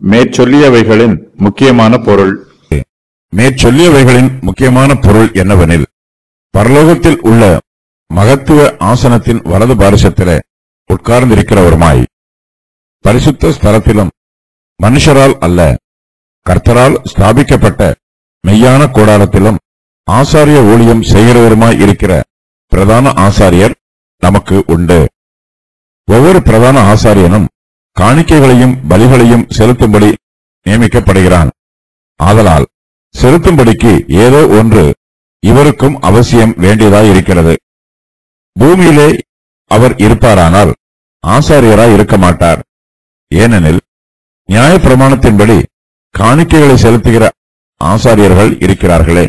மேற்சொல்லியவைகளின் முக்கியமான பொருள் மேற்சொல்லியவைகளின் முக்கியமான பொருள் என்னவெனில் பரலோகத்தில் உள்ள மகத்துவ ஆசனத்தின் வலது பாரிசத்திலே உட்கார்ந்திருக்கிறவருமாய் பரிசுத்த ஸ்தலத்திலும் மனுஷரால் அல்ல கர்த்தரால் ஸ்தாபிக்கப்பட்ட மெய்யான கூடாரத்திலும் ஆசாரிய ஊழியம் செய்கிறவருமாய் இருக்கிற பிரதான ஆசாரியர் நமக்கு உண்டு ஒவ்வொரு பிரதான ஆசாரியனும் காணிக்கைகளையும் பலிகளையும் செலுத்தும்படி நியமிக்கப்படுகிறான் ஆதலால் செலுத்தும்படிக்கு ஏதோ ஒன்று இவருக்கும் அவசியம் வேண்டியதாய் இருக்கிறது பூமியிலே அவர் இருப்பாரானால் ஆசாரியராய் இருக்க மாட்டார் ஏனெனில் நியாயப்பிரமாணத்தின்படி காணிக்கைகளை செலுத்துகிற ஆசாரியர்கள் இருக்கிறார்களே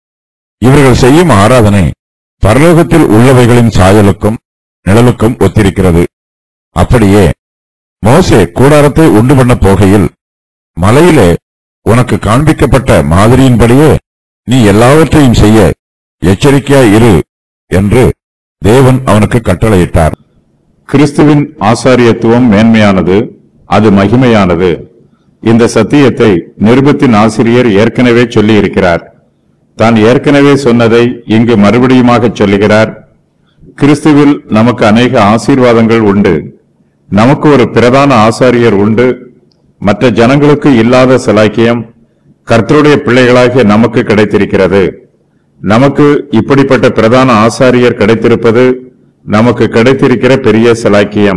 இவர்கள் செய்யும் ஆராதனை பரலோகத்தில் உள்ளவைகளின் சாயலுக்கும் நிழலுக்கும் ஒத்திருக்கிறது அப்படியே மோசே கூடாரத்தை உண்டு பண்ண போகையில் மலையிலே உனக்கு காண்பிக்கப்பட்ட மாதிரியின்படியே நீ எல்லாவற்றையும் செய்ய எச்சரிக்கையாய் இரு என்று தேவன் அவனுக்கு கட்டளையிட்டார் கிறிஸ்துவின் ஆசாரியத்துவம் மேன்மையானது அது மகிமையானது இந்த சத்தியத்தை நிருபத்தின் ஆசிரியர் ஏற்கனவே சொல்லியிருக்கிறார் தான் ஏற்கனவே சொன்னதை இங்கு மறுபடியுமாக சொல்லுகிறார் கிறிஸ்துவில் நமக்கு அநேக ஆசீர்வாதங்கள் உண்டு நமக்கு ஒரு பிரதான ஆசாரியர் உண்டு மற்ற ஜனங்களுக்கு இல்லாத சலாக்கியம் கர்த்தருடைய பிள்ளைகளாகிய நமக்கு கிடைத்திருக்கிறது நமக்கு இப்படிப்பட்ட பிரதான ஆசாரியர் கிடைத்திருப்பது நமக்கு கிடைத்திருக்கிற பெரிய சலாக்கியம்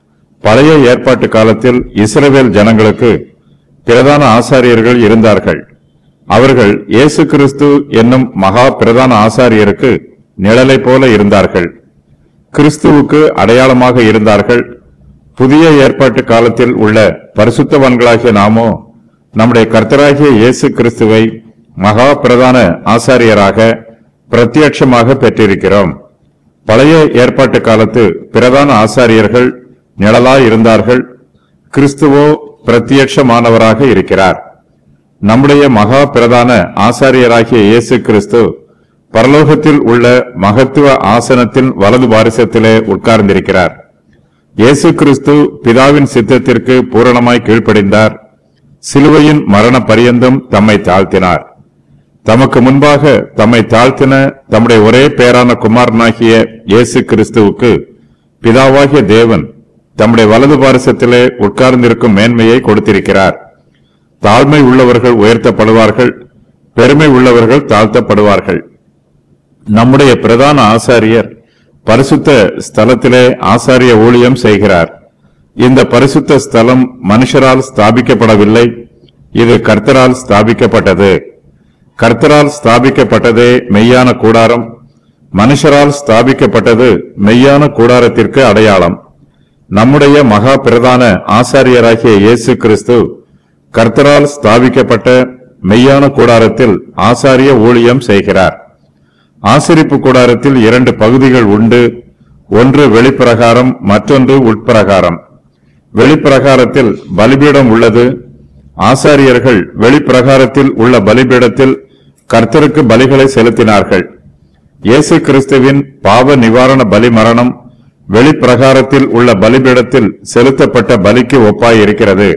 பழைய ஏற்பாட்டு காலத்தில் இஸ்ரவேல் ஜனங்களுக்கு பிரதான ஆசாரியர்கள் இருந்தார்கள் அவர்கள் இயேசு கிறிஸ்து என்னும் மகா பிரதான ஆசாரியருக்கு நிழலைப் போல இருந்தார்கள் கிறிஸ்துவுக்கு அடையாளமாக இருந்தார்கள் புதிய ஏற்பாட்டு காலத்தில் உள்ள பரிசுத்தவான்களாகிய நாமோ நம்முடைய கர்த்தராகிய இயேசு கிறிஸ்துவை மகா பிரதான ஆசாரியராக பிரத்யட்சமாக பெற்றிருக்கிறோம் பழைய ஏற்பாட்டு காலத்து பிரதான ஆசாரியர்கள் நிழலாய் இருந்தார்கள் கிறிஸ்துவோ பிரத்யட்சமானவராக இருக்கிறார் நம்முடைய மகா பிரதான ஆசாரியராகிய இயேசு கிறிஸ்து பரலோகத்தில் உள்ள மகத்துவ ஆசனத்தின் வலது பாரிசத்திலே உட்கார்ந்திருக்கிறார் இயேசு கிறிஸ்து பிதாவின் சித்தத்திற்கு பூரணமாய் கீழ்ப்படிந்தார் சிலுவையின் மரண பரியந்தம் தம்மை தாழ்த்தினார் தமக்கு முன்பாக தம்மை தாழ்த்தின தம்முடைய ஒரே பேரான குமாரனாகிய இயேசு கிறிஸ்துவுக்கு பிதாவாகிய தேவன் தம்முடைய வலது பாரிசத்திலே உட்கார்ந்திருக்கும் மேன்மையை கொடுத்திருக்கிறார் தாழ்மை உள்ளவர்கள் உயர்த்தப்படுவார்கள் பெருமை உள்ளவர்கள் தாழ்த்தப்படுவார்கள் நம்முடைய பிரதான ஆசாரியர் பரிசுத்த ஸ்தலத்திலே ஆசாரிய ஊழியம் செய்கிறார் இந்த பரிசுத்த ஸ்தலம் மனுஷரால் ஸ்தாபிக்கப்படவில்லை இது கர்த்தரால் ஸ்தாபிக்கப்பட்டது கர்த்தரால் ஸ்தாபிக்கப்பட்டதே மெய்யான கூடாரம் மனுஷரால் ஸ்தாபிக்கப்பட்டது மெய்யான கூடாரத்திற்கு அடையாளம் நம்முடைய மகா பிரதான ஆசாரியராகிய இயேசு கிறிஸ்து கர்த்தரால் ஸ்தாபிக்கப்பட்ட மெய்யான கூடாரத்தில் ஆசாரிய ஊழியம் செய்கிறார் ஆசரிப்பு கூடாரத்தில் இரண்டு பகுதிகள் உண்டு ஒன்று வெளிப்பிரகாரம் மற்றொன்று உட்பிரகாரம் வெளிப்பிரகாரத்தில் பலிபீடம் உள்ளது ஆசாரியர்கள் வெளிப்பிரகாரத்தில் உள்ள பலிபீடத்தில் கர்த்தருக்கு பலிகளை செலுத்தினார்கள் இயேசு கிறிஸ்துவின் பாவ நிவாரண பலி மரணம் வெளிப்பிரகாரத்தில் உள்ள பலிபீடத்தில் செலுத்தப்பட்ட பலிக்கு ஒப்பாயிருக்கிறது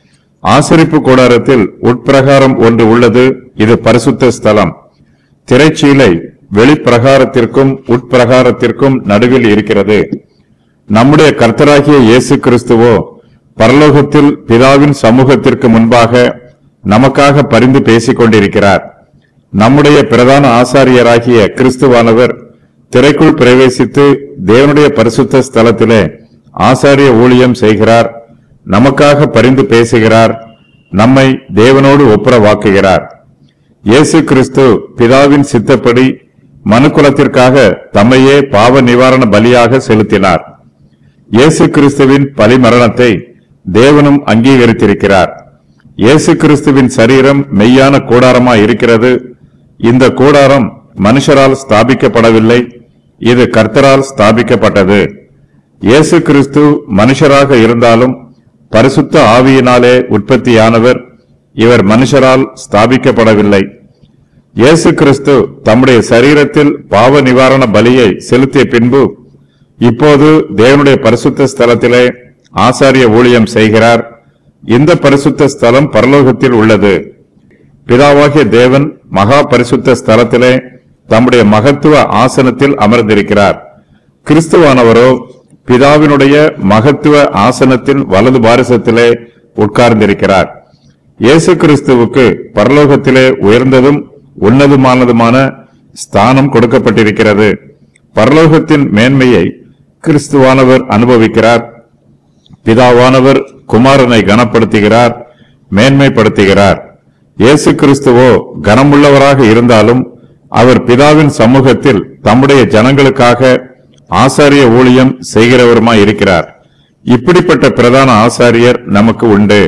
ஆசரிப்பு கூடாரத்தில் உட்பிரகாரம் ஒன்று உள்ளது இது பரிசுத்த ஸ்தலம் திரைச்சீலை வெளிப்பிரகாரத்திற்கும் உட்பிரகாரத்திற்கும் நடுவில் இருக்கிறது நம்முடைய கர்த்தராகிய இயேசு கிறிஸ்துவோ பரலோகத்தில் பிதாவின் சமூகத்திற்கு முன்பாக நமக்காக பரிந்து பேசிக் கொண்டிருக்கிறார் நம்முடைய பிரதான ஆசாரியராகிய கிறிஸ்துவானவர் திரைக்குள் பிரவேசித்து தேவனுடைய பரிசுத்த ஸ்தலத்திலே ஆசாரிய ஊழியம் செய்கிறார் நமக்காக பரிந்து பேசுகிறார் நம்மை தேவனோடு ஒப்புரவாக்குகிறார் இயேசு கிறிஸ்து பிதாவின் சித்தப்படி மனுக்குலத்திற்காக தம்மையே பாவ நிவாரண பலியாக செலுத்தினார் இயேசு கிறிஸ்துவின் பலிமரணத்தை தேவனும் அங்கீகரித்திருக்கிறார் இயேசு கிறிஸ்துவின் சரீரம் மெய்யான கூடாரமாய் இருக்கிறது இந்த கூடாரம் மனுஷரால் ஸ்தாபிக்கப்படவில்லை இது கர்த்தரால் ஸ்தாபிக்கப்பட்டது இயேசு கிறிஸ்து மனுஷராக இருந்தாலும் பரிசுத்த ஆவியினாலே உற்பத்தியானவர் இவர் மனுஷரால் ஸ்தாபிக்கப்படவில்லை இயேசு கிறிஸ்து தம்முடைய சரீரத்தில் பாவ நிவாரண பலியை செலுத்திய பின்பு இப்போது தேவனுடைய பரிசுத்த ஸ்தலத்திலே ஆசாரிய ஊழியம் செய்கிறார் இந்த பரிசுத்த ஸ்தலம் பரலோகத்தில் உள்ளது பிதாவாகிய தேவன் மகா பரிசுத்த ஸ்தலத்திலே தம்முடைய மகத்துவ ஆசனத்தில் அமர்ந்திருக்கிறார் கிறிஸ்துவானவரோ பிதாவினுடைய மகத்துவ ஆசனத்தின் வலது பாரிசத்திலே உட்கார்ந்திருக்கிறார் இயேசு கிறிஸ்துவுக்கு பரலோகத்திலே உயர்ந்ததும் உன்னதமானதுமான ஸ்தானம் கொடுக்கப்பட்டிருக்கிறது பரலோகத்தின் மேன்மையை கிறிஸ்துவானவர் அனுபவிக்கிறார் பிதாவானவர் குமாரனை கனப்படுத்துகிறார் மேன்மைப்படுத்துகிறார் இயேசு கிறிஸ்துவோ கனமுள்ளவராக இருந்தாலும் அவர் பிதாவின் சமூகத்தில் தம்முடைய ஜனங்களுக்காக ஆசாரிய ஊழியம் செய்கிறவருமாய் இருக்கிறார் இப்படிப்பட்ட பிரதான ஆசாரியர் நமக்கு உண்டு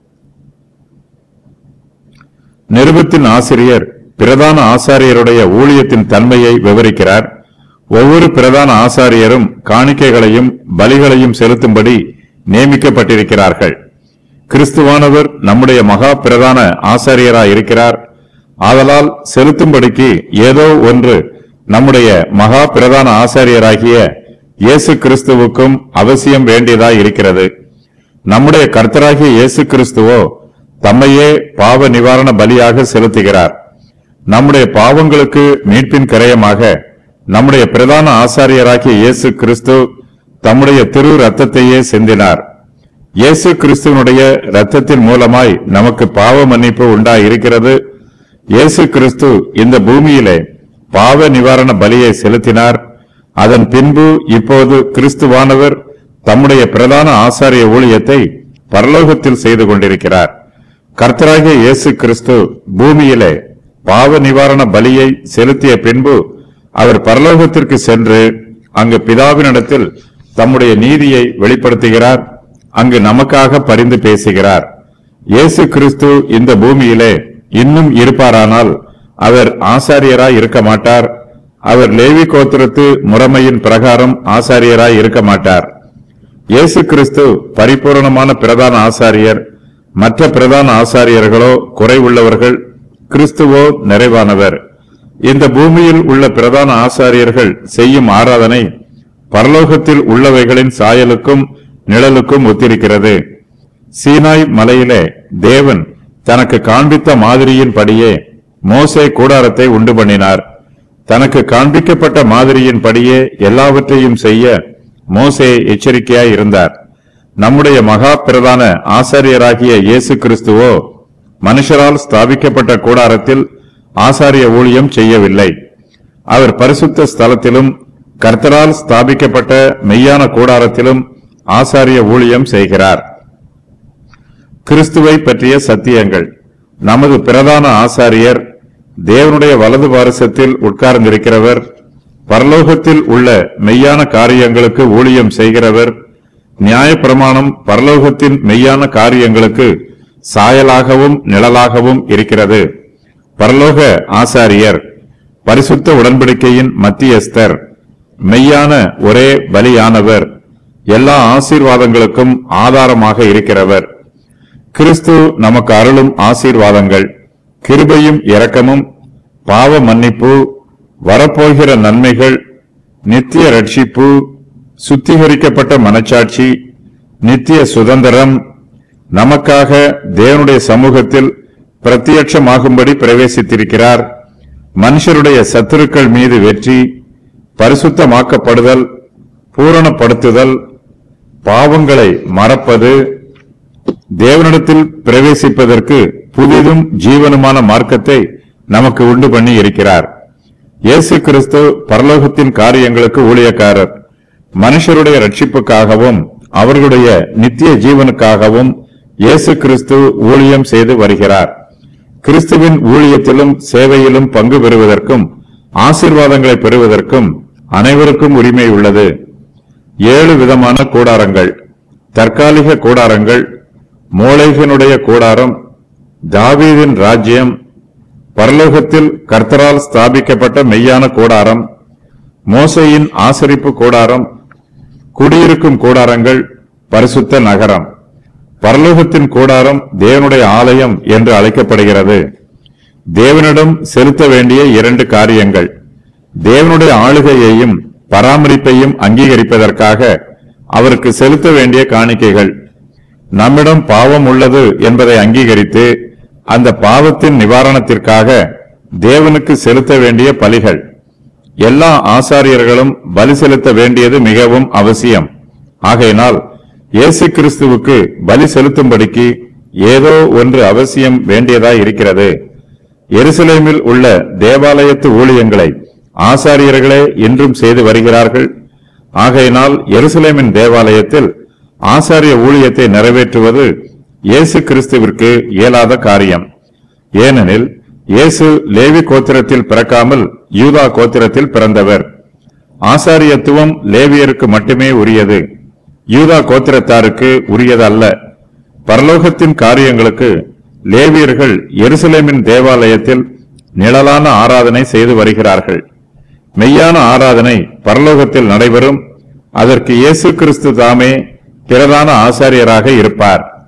நிருபத்தின் ஆசிரியர் பிரதான ஆசாரியருடைய ஊழியத்தின் தன்மையை விவரிக்கிறார் ஒவ்வொரு பிரதான ஆசாரியரும் காணிக்கைகளையும் பலிகளையும் செலுத்தும்படி நியமிக்கப்பட்டிருக்கிறார்கள் கிறிஸ்துவானவர் நம்முடைய மகா பிரதான ஆசாரியராய் இருக்கிறார் ஆதலால் செலுத்தும்படிக்கு ஏதோ ஒன்று நம்முடைய மகா பிரதான ஆசாரியராகிய இயேசு கிறிஸ்துவுக்கும் அவசியம் வேண்டியதாய் இருக்கிறது நம்முடைய கர்த்தராகிய இயேசு கிறிஸ்துவோ தம்மையே பாவ நிவாரண பலியாக செலுத்துகிறார் நம்முடைய பாவங்களுக்கு மீட்பின் கரையமாக நம்முடைய பிரதான ஆசாரியராகிய இயேசு கிறிஸ்து தம்முடைய திரு ரத்தத்தையே சிந்தினார் இயேசு கிறிஸ்துவனுடைய ரத்தத்தின் மூலமாய் நமக்கு பாவ மன்னிப்பு உண்டாய் இருக்கிறது இயேசு கிறிஸ்து இந்த பூமியிலே பாவ நிவாரண பலியை செலுத்தினார் அதன் பின்பு இப்போது கிறிஸ்துவானவர் தம்முடைய பிரதான ஆசாரிய ஊழியத்தை பரலோகத்தில் செய்து கொண்டிருக்கிறார் கர்த்தராகிய இயேசு கிறிஸ்து பூமியிலே பாவ நிவாரண பலியை செலுத்திய பின்பு அவர் பரலோகத்திற்கு சென்று அங்கு பிதாவினிடத்தில் தம்முடைய நீதியை வெளிப்படுத்துகிறார் அங்கு நமக்காக பரிந்து பேசுகிறார் இயேசு கிறிஸ்து இந்த பூமியிலே இன்னும் இருப்பாரானால் அவர் ஆசாரியராய் இருக்க மாட்டார் அவர் லேவி கோத்திரத்து முறைமையின் பிரகாரம் ஆசாரியராய் இருக்க மாட்டார் இயேசு கிறிஸ்து பரிபூரணமான பிரதான ஆசாரியர் மற்ற பிரதான ஆசாரியர்களோ குறைவுள்ளவர்கள் கிறிஸ்துவோ நிறைவானவர் இந்த பூமியில் உள்ள பிரதான ஆசாரியர்கள் செய்யும் ஆராதனை பரலோகத்தில் உள்ளவைகளின் சாயலுக்கும் நிழலுக்கும் ஒத்திருக்கிறது சீனாய் மலையிலே தேவன் தனக்கு காண்பித்த மாதிரியின் படியே மோசே கூடாரத்தை உண்டு பண்ணினார் தனக்கு காண்பிக்கப்பட்ட மாதிரியின் படியே எல்லாவற்றையும் செய்ய மோசே எச்சரிக்கையாய் இருந்தார் நம்முடைய மகா பிரதான ஆசாரியராகிய இயேசு கிறிஸ்துவோ மனுஷரால் ஸ்தாபிக்கப்பட்ட கூடாரத்தில் ஆசாரிய ஊழியம் செய்யவில்லை அவர் பரிசுத்த ஸ்தலத்திலும் கர்த்தரால் ஸ்தாபிக்கப்பட்ட மெய்யான கூடாரத்திலும் ஆசாரிய ஊழியம் செய்கிறார் கிறிஸ்துவை பற்றிய சத்தியங்கள் நமது பிரதான ஆசாரியர் தேவனுடைய வலது பாரசத்தில் உட்கார்ந்திருக்கிறவர் பரலோகத்தில் உள்ள மெய்யான காரியங்களுக்கு ஊழியம் செய்கிறவர் நியாயப்பிரமாணம் பரலோகத்தின் மெய்யான காரியங்களுக்கு சாயலாகவும் நிழலாகவும் இருக்கிறது பரலோக ஆசாரியர் பரிசுத்த உடன்படிக்கையின் மத்தியஸ்தர் மெய்யான ஒரே பலியானவர் எல்லா ஆசீர்வாதங்களுக்கும் ஆதாரமாக இருக்கிறவர் கிறிஸ்து நமக்கு அருளும் ஆசீர்வாதங்கள் கிருபையும் இரக்கமும் பாவ மன்னிப்பு வரப்போகிற நன்மைகள் நித்திய ரட்சிப்பு சுத்திகரிக்கப்பட்ட மனச்சாட்சி நித்திய சுதந்திரம் நமக்காக தேவனுடைய சமூகத்தில் பிரத்யட்சமாகும்படி பிரவேசித்திருக்கிறார் மனுஷருடைய சத்துருக்கள் மீது வெற்றி பரிசுத்தமாக்கப்படுதல் பூரணப்படுத்துதல் பாவங்களை மறப்பது தேவனிடத்தில் பிரவேசிப்பதற்கு புதிதும் ஜீவனுமான மார்க்கத்தை நமக்கு உண்டு பண்ணி இருக்கிறார் இயேசு கிறிஸ்து பரலோகத்தின் காரியங்களுக்கு ஊழியக்காரர் மனுஷருடைய ரட்சிப்புக்காகவும் அவர்களுடைய நித்திய ஜீவனுக்காகவும் இயேசு கிறிஸ்து ஊழியம் செய்து வருகிறார் கிறிஸ்துவின் ஊழியத்திலும் சேவையிலும் பங்கு பெறுவதற்கும் ஆசீர்வாதங்களை பெறுவதற்கும் அனைவருக்கும் உரிமை உள்ளது ஏழு விதமான கூடாரங்கள் தற்காலிக கூடாரங்கள் மோளைகனுடைய கூடாரம் தாவீதின் ராஜ்யம் பரலோகத்தில் கர்த்தரால் ஸ்தாபிக்கப்பட்ட மெய்யான கூடாரம் மோசையின் ஆசரிப்பு கூடாரம் குடியிருக்கும் கூடாரங்கள் பரிசுத்த நகரம் பரலோகத்தின் கூடாரம் தேவனுடைய ஆலயம் என்று அழைக்கப்படுகிறது தேவனிடம் செலுத்த வேண்டிய இரண்டு காரியங்கள் தேவனுடைய ஆளுகையையும் பராமரிப்பையும் அங்கீகரிப்பதற்காக அவருக்கு செலுத்த வேண்டிய காணிக்கைகள் நம்மிடம் பாவம் உள்ளது என்பதை அங்கீகரித்து அந்த பாவத்தின் நிவாரணத்திற்காக தேவனுக்கு செலுத்த வேண்டிய பலிகள் எல்லா ஆசாரியர்களும் பலி செலுத்த வேண்டியது மிகவும் அவசியம் ஆகையினால் இயேசு கிறிஸ்துவுக்கு பலி செலுத்தும்படிக்கு ஏதோ ஒன்று அவசியம் வேண்டியதாய் இருக்கிறது எருசலேமில் உள்ள தேவாலயத்து ஊழியங்களை ஆசாரியர்களே இன்றும் செய்து வருகிறார்கள் ஆகையினால் எருசலேமின் தேவாலயத்தில் ஆசாரிய ஊழியத்தை நிறைவேற்றுவது இயேசு கிறிஸ்துவிற்கு இயலாத காரியம் ஏனெனில் இயேசு லேவி கோத்திரத்தில் பிறக்காமல் யூதா கோத்திரத்தில் பிறந்தவர் ஆசாரியத்துவம் லேவியருக்கு மட்டுமே உரியது யூதா கோத்திரத்தாருக்கு உரியதல்ல பரலோகத்தின் காரியங்களுக்கு லேவியர்கள் எருசலேமின் தேவாலயத்தில் நிழலான ஆராதனை செய்து வருகிறார்கள் மெய்யான ஆராதனை பரலோகத்தில் நடைபெறும் அதற்கு இயேசு கிறிஸ்து தாமே பிரதான ஆசாரியராக இருப்பார்